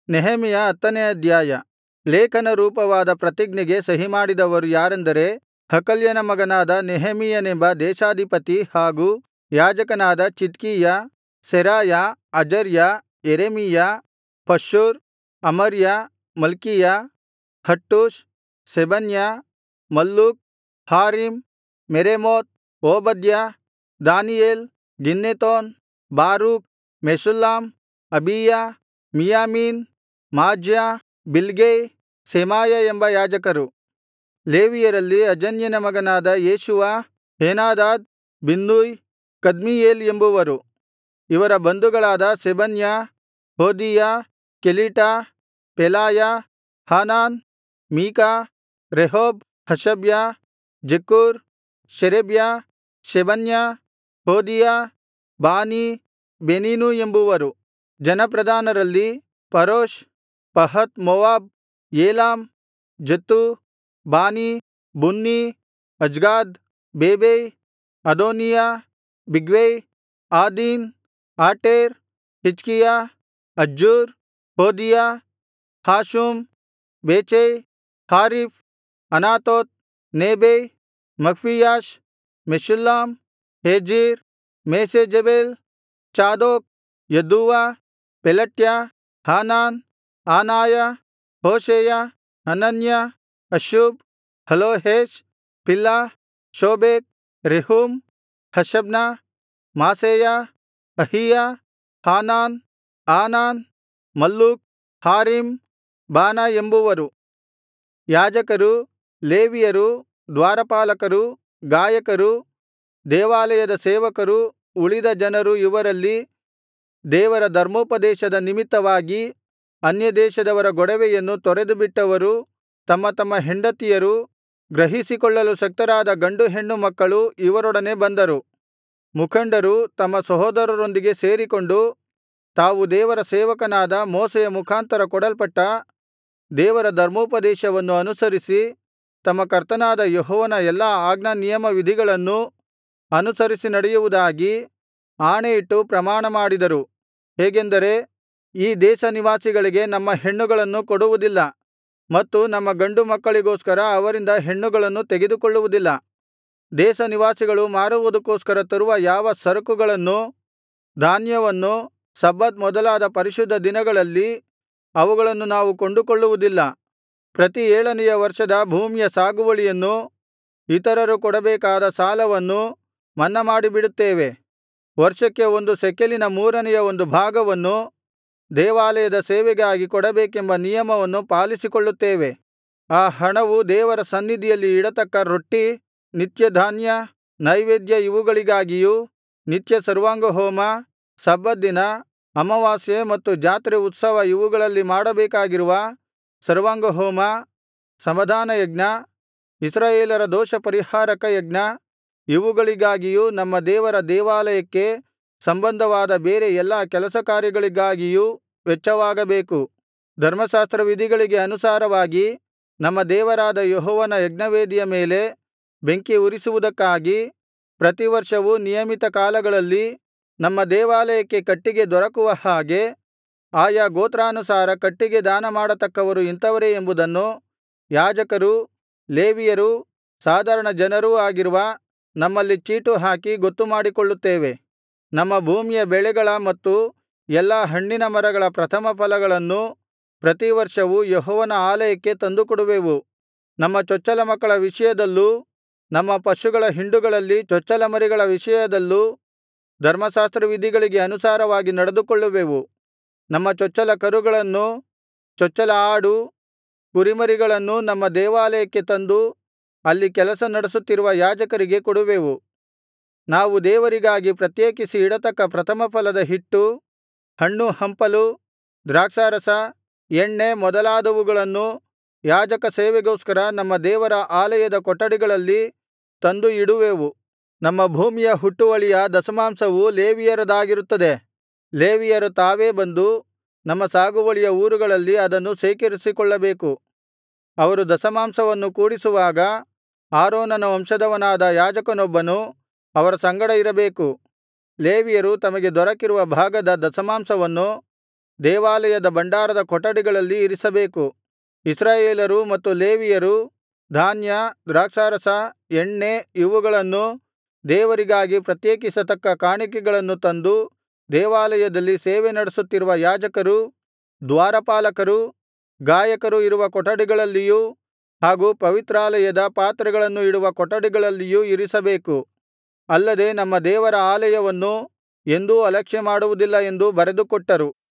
ನೆಹೆಮೆಯ ಹತ್ತನೇ ಅಧ್ಯಾಯ ಲೇಖನರೂಪವಾದ ಪ್ರತಿಜ್ಞೆಗೆ ಸಹಿಮಾಡಿದವರು ಯಾರೆಂದರೆ ಹಕಲ್ಯನ ಮಗನಾದ ನೆಹೆಮೀಯನೆಂಬ ದೇಶಾಧಿಪತಿ ಹಾಗೂ ಯಾಜಕನಾದ Zidkijah Seraiah Azariah Jeremiah Pashur Amariah Malchijah Hattush Shebaniah Malluch Harim Meremoth Obadiah Daniel Ginnethon Baruch Meshullam Abijah ಮಿಯ್ಯಾಮೀನ್ ಮಾಜ್ಯ ಬಿಲ್ಗೈ ಶೆಮಾಯ ಎಂಬ ಯಾಜಕರು ಲೇವಿಯರಲ್ಲಿ ಅಜನ್ಯನ ಮಗನಾದ ಯೇಷೂವ ಹೇನಾದಾದ್ ಬಿನ್ನೂಯ್ ಕದ್ಮೀಯೇಲ್ ಎಂಬುವರು ಇವರ ಬಂಧುಗಳಾದ Shebaniah Hodijah Kelita Pelaiah Hanan Micha Rehob Hashabiah Zaccur Sherebiah Shebaniah Hodijah Bani Beninu ಎಂಬುವರು ಜನಪ್ರಧಾನರಲ್ಲಿ Parosh Pahath Moab Elam Zatthu Bani Bunni Azgad Bebai Adonijah Bigvai Adin Ater Hizkijah Azzur Hodijah Hashum Bezai Hariph Anathoth Nebai Magpiash Meshullam Hezir Meshezabeel Zadok Jaddua Pelatiah Hanan Anaiah Hoshea Hananiah Hashub Hallohesh Pileha Shobek Rehum Hashabnah Maaseiah Ahijah Hanan Anan Malluch Harim Baanah ಎಂಬುವರು ಯಾಜಕರು ಲೇವಿಯರು ದ್ವಾರಪಾಲಕರು ಗಾಯಕರು ದೇವಾಲಯದ ಸೇವಕರು ಉಳಿದ ಜನರು ಇವರಲ್ಲಿ ದೇವರ ಧರ್ಮೋಪದೇಶದ ನಿಮಿತ್ತವಾಗಿ ಅನ್ಯದೇಶದವರ ಗೊಡವೆಯನ್ನು ತೊರೆದುಬಿಟ್ಟವರು ತಮ್ಮ ತಮ್ಮ ಹೆಂಡತಿಯರು ಗ್ರಹಿಸಿಕೊಳ್ಳಲು ಶಕ್ತರಾದ ಗಂಡು ಹೆಣ್ಣು ಮಕ್ಕಳು ಇವರೊಡನೆ ಬಂದರು ಮುಖಂಡರು ತಮ್ಮ ಸಹೋದರರೊಂದಿಗೆ ಸೇರಿಕೊಂಡು ತಾವು ದೇವರ ಸೇವಕನಾದ ಮೋಶೆಯ ಮುಖಾಂತರ ಕೊಡಲ್ಪಟ್ಟ ದೇವರ ಧರ್ಮೋಪದೇಶವನ್ನು ಅನುಸರಿಸಿ ತಮ್ಮ ಕರ್ತನಾದ ಯೆಹೋವನ ಎಲ್ಲಾ ಆಜ್ಞಾನಿಯಮವಿಧಿಗಳನ್ನೂ ಅನುಸರಿಸಿ ನಡೆಯುವುದಾಗಿ ಆಣೆಯಿಟ್ಟು ಪ್ರಮಾಣಮಾಡಿದರು ಹೇಗೆಂದರೆ ಈ ದೇಶನಿವಾಸಿಗಳಿಗೆ ನಮ್ಮ ಹೆಣ್ಣುಗಳನ್ನು ಕೊಡುವುದಿಲ್ಲ ಮತ್ತು ನಮ್ಮ ಗಂಡು ಮಕ್ಕಳಿಗೋಸ್ಕರ ಅವರಿಂದ ಹೆಣ್ಣುಗಳನ್ನು ತೆಗೆದುಕೊಳ್ಳುವುದಿಲ್ಲ ದೇಶನಿವಾಸಿಗಳು ಮಾರುವುದಕ್ಕೋಸ್ಕರ ತರುವ ಯಾವ ಸರಕುಗಳನ್ನೂ ಧಾನ್ಯವನ್ನೂ ಸಬ್ಬತ್ ಮೊದಲಾದ ಪರಿಶುದ್ಧ ದಿನಗಳಲ್ಲಿ ಅವುಗಳನ್ನು ನಾವು ಕೊಂಡುಕೊಳ್ಳುವುದಿಲ್ಲ ಪ್ರತಿ ಏಳನೆಯ ವರ್ಷದ ಭೂಮಿಯ ಸಾಗುವಳಿಯನ್ನೂ ಇತರರು ಕೊಡಬೇಕಾದ ಸಾಲವನ್ನೂ ಮನ್ನಮಾಡಿಬಿಡುತ್ತೇವೆ ವರ್ಷಕ್ಕೆ ಒಂದು ಶೆಕೆಲಿನ ಮೂರನೆಯ ಒಂದು ಭಾಗವನ್ನು ದೇವಾಲಯದ ಸೇವೆಗಾಗಿ ಕೊಡಬೇಕೆಂಬ ನಿಯಮವನ್ನು ಪಾಲಿಸಿಕೊಳ್ಳುತ್ತೇವೆ ಆ ಹಣವು ದೇವರ ಸನ್ನಿಧಿಯಲ್ಲಿ ಇಡತಕ್ಕ ರೊಟ್ಟಿ ನಿತ್ಯಧಾನ್ಯ ನೈವೇದ್ಯ ಇವುಗಳಿಗಾಗಿಯೂ ನಿತ್ಯ ಸರ್ವಾಂಗಹೋಮ ಸಬ್ಬತ್ ದಿನ ಅಮಾವಾಸ್ಯೆ ಮತ್ತು ಜಾತ್ರೆ ಉತ್ಸವ ಇವುಗಳಲ್ಲಿ ಮಾಡಬೇಕಾಗಿರುವ ಸರ್ವಾಂಗಹೋಮ ಸಮಾಧಾನಯಜ್ಞ ಇಸ್ರಾಯೇಲರ ದೋಷಪರಿಹಾರಕ ಯಜ್ಞ ಇವುಗಳಿಗಾಗಿಯೂ ನಮ್ಮ ದೇವರ ದೇವಾಲಯಕ್ಕೆ ಸಂಬಂಧವಾದ ಬೇರೆ ಎಲ್ಲಾ ಕೆಲಸಕಾರ್ಯಗಳಿಗಾಗಿಯೂ ವೆಚ್ಚವಾಗಬೇಕು ಧರ್ಮಶಾಸ್ತ್ರವಿಧಿಗಳಿಗೆ ಅನುಸಾರವಾಗಿ ನಮ್ಮ ದೇವರಾದ ಯೆಹೋವನ ಯಜ್ಞವೇದಿಯ ಮೇಲೆ ಬೆಂಕಿ ಉರಿಸುವುದಕ್ಕಾಗಿ ಪ್ರತಿವರ್ಷವೂ ನಿಯಮಿತ ಕಾಲಗಳಲ್ಲಿ ನಮ್ಮ ದೇವಾಲಯಕ್ಕೆ ಕಟ್ಟಿಗೆ ದೊರಕುವ ಹಾಗೆ ಆಯಾ ಗೋತ್ರಾನುಸಾರ ಕಟ್ಟಿಗೆ ದಾನಮಾಡತಕ್ಕವರು ಇಂಥವರೇ ಎಂಬುದನ್ನು ಯಾಜಕರೂ ಲೇವಿಯರೂ ಸಾಧಾರಣ ಜನರೂ ಆಗಿರುವ ನಮ್ಮಲ್ಲಿ ಚೀಟು ಹಾಕಿ ಗೊತ್ತುಮಾಡಿಕೊಳ್ಳುತ್ತೇವೆ ನಮ್ಮ ಭೂಮಿಯ ಬೆಳೆಗಳ ಮತ್ತು ಎಲ್ಲಾ ಹಣ್ಣಿನ ಮರಗಳ ಪ್ರಥಮಫಲಗಳನ್ನು ಪ್ರತಿವರ್ಷವೂ ಯೆಹೋವನ ಆಲಯಕ್ಕೆ ತಂದುಕೊಡುವೆವು ನಮ್ಮ ಚೊಚ್ಚಲ ಮಕ್ಕಳ ವಿಷಯದಲ್ಲೂ ನಮ್ಮ ಪಶುಗಳ ಹಿಂಡುಗಳಲ್ಲಿ ಚೊಚ್ಚಲಮರಿಗಳ ವಿಷಯದಲ್ಲೂ ಧರ್ಮಶಾಸ್ತ್ರವಿಧಿಗಳಿಗೆ ಅನುಸಾರವಾಗಿ ನಡೆದುಕೊಳ್ಳುವೆವು ನಮ್ಮ ಚೊಚ್ಚಲ ಕರುಗಳನ್ನೂ ಚೊಚ್ಚಲ ಆಡು ಕುರಿಮರಿಗಳನ್ನೂ ನಮ್ಮ ದೇವಾಲಯಕ್ಕೆ ತಂದು ಅಲ್ಲಿ ಕೆಲಸ ನಡೆಸುತ್ತಿರುವ ಯಾಜಕರಿಗೆ ಕೊಡುವೆವು ನಾವು ದೇವರಿಗಾಗಿ ಪ್ರತ್ಯೇಕಿಸಿ ಇಡತಕ್ಕ ಪ್ರಥಮಫಲದ ಹಿಟ್ಟು ಹಣ್ಣು ಹಂಪಲು ದ್ರಾಕ್ಷಾರಸ ಎಣ್ಣೆ ಮೊದಲಾದವುಗಳನ್ನು ಯಾಜಕ ಸೇವೆಗೋಸ್ಕರ ನಮ್ಮ ದೇವರ ಆಲಯದ ಕೊಠಡಿಗಳಲ್ಲಿ ತಂದು ಇಡುವೆವು ನಮ್ಮ ಭೂಮಿಯ ಹುಟ್ಟುವಳಿಯ ದಶಮಾಂಶವು ಲೇವಿಯರದಾಗಿರುತ್ತದೆ ಲೇವಿಯರು ತಾವೇ ಬಂದು ನಮ್ಮ ಸಾಗುವಳಿಯ ಊರುಗಳಲ್ಲಿ ಅದನ್ನು ಶೇಖರಿಸಿಕೊಳ್ಳಬೇಕು ಅವರು ದಶಮಾಂಶವನ್ನು ಕೂಡಿಸುವಾಗ ಆರೋನನ ವಂಶದವನಾದ ಯಾಜಕನೊಬ್ಬನು ಅವರ ಸಂಗಡ ಇರಬೇಕು ಲೇವಿಯರು ತಮಗೆ ದೊರಕಿರುವ ಭಾಗದ ದಶಮಾಂಶವನ್ನು ದೇವಾಲಯದ ಭಂಡಾರದ ಕೊಠಡಿಗಳಲ್ಲಿ ಇರಿಸಬೇಕು ಇಸ್ರಾಯೇಲರೂ ಮತ್ತು ಲೇವಿಯರೂ ಧಾನ್ಯ ದ್ರಾಕ್ಷಾರಸ ಎಣ್ಣೆ ಇವುಗಳನ್ನೂ ದೇವರಿಗಾಗಿ ಪ್ರತ್ಯೇಕಿಸತಕ್ಕ ಕಾಣಿಕೆಗಳನ್ನು ತಂದು ದೇವಾಲಯದಲ್ಲಿ ಸೇವೆ ನಡೆಸುತ್ತಿರುವ ಯಾಜಕರೂ ದ್ವಾರಪಾಲಕರೂ ಗಾಯಕರು ಇರುವ ಕೊಠಡಿಗಳಲ್ಲಿಯೂ ಹಾಗೂ ಪವಿತ್ರಾಲಯದ ಪಾತ್ರೆಗಳನ್ನು ಇಡುವ ಕೊಠಡಿಗಳಲ್ಲಿಯೂ ಇರಿಸಬೇಕು ಅಲ್ಲದೆ ನಮ್ಮ ದೇವರ ಆಲಯವನ್ನು ಎಂದೂ ಅಲಕ್ಷ್ಯಮಾಡುವುದಿಲ್ಲ ಎಂದು ಬರೆದುಕೊಟ್ಟರು